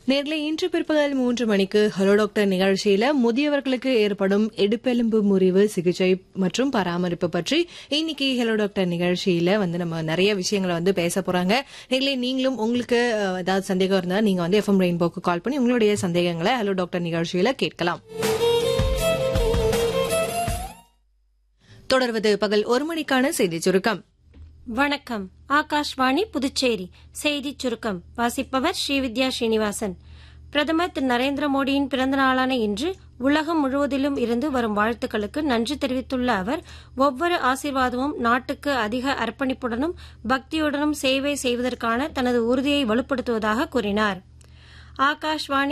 நேர்களை இன்று பிற்பகல் மூன்று மணிக்கு ஹலோ டாக்டர் நிகழ்ச்சியில முதியவர்களுக்கு ஏற்படும் இடுப்பெலும்பு முறிவு சிகிச்சை மற்றும் பராமரிப்பு பற்றி இன்னைக்கு ஹலோ டாக்டர் நிகழ்ச்சியில வந்து நம்ம நிறைய விஷயங்களை வந்து பேச போறாங்க நேர்களை நீங்களும் உங்களுக்கு அஹ், ஏதாவது சந்தேகம் இருந்தா நீங்க வந்து எஃப்எம் ரெயின்போக்கு கால் பண்ணி உங்களுடைய சந்தேகங்களை ஹலோ டாக்டர் நிகழ்ச்சியில கேட்கலாம் தொடர்வது பகல் ஒரு மணிக்கான செய்தி சுருக்கம் வணக்கம் ஆகாஷ்வாணி புதுச்சேரி செய்திச் சுருக்கம் வாசிப்பவர் ஸ்ரீவித்யா ஸ்ரீனிவாசன் பிரதமர் திரு நரேந்திர மோடியின் பிறந்த நாளான இன்று உலகம் முழுவதிலும் இருந்து வரும் வாழ்த்துக்களுக்கு நன்றி தெரிவித்துள்ள அவர் ஒவ்வொரு ஆசீர்வாதமும் நாட்டுக்கு அதிக அர்ப்பணிப்புடனும் பக்தியுடனும் சேவை செய்வதற்கான தனது உறுதியை வலுப்படுத்துவதாக கூறினார் ஆகாஷ்வாணி